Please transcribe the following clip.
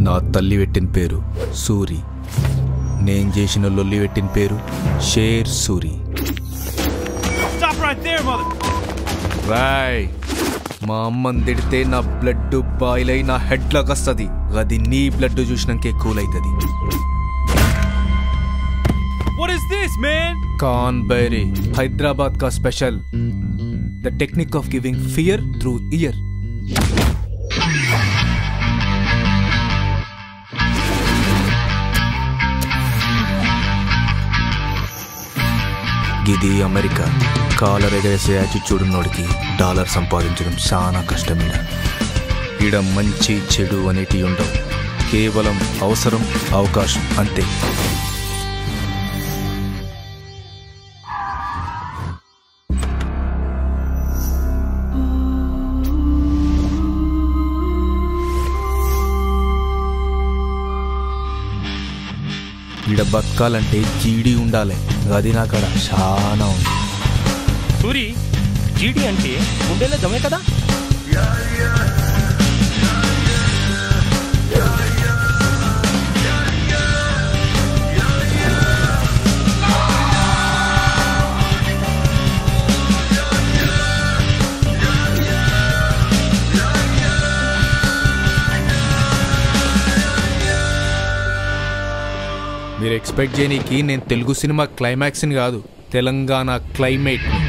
నా తల్లి పెట్టిన పేరు సూరి నేను చేసిన లొల్లి పెట్టిన పేరు Sher Suri Stop right there, mother. రాయ్ మా అమ్మని తిడితే నా బ్లడ్ బాయిల్ అయి నా హెడ్ లాగా వస్తుంది అది నీ బ్లడ్ చూసినాకే కూల్ అవుతుంది What is this, man? కాన్ బైరీ హైదరాబాద్ కా special the technique of giving fear through ear గిది అమెరికా కాలర్ ఎగరేసే యాటిట్యూడ్ ఉన్నోడికి డాలర్ సంపాదించడం చాలా కష్టమీడ ఈడ మంచి చెడు అనేటివి ఉండవు కేవలం అవసరం అవకాశం అంతే ఈడ బతకాలంటే జీడి ఉండాలి అది నా కాడ చాలా ఉంది సూరి జీడి అంటే గుండెలో దమే కదా మీరు ఎక్స్పెక్ట్ చేయనీకి నేను తెలుగు సినిమా క్లైమాక్స్ని కాదు తెలంగాణ క్లైమేట్ని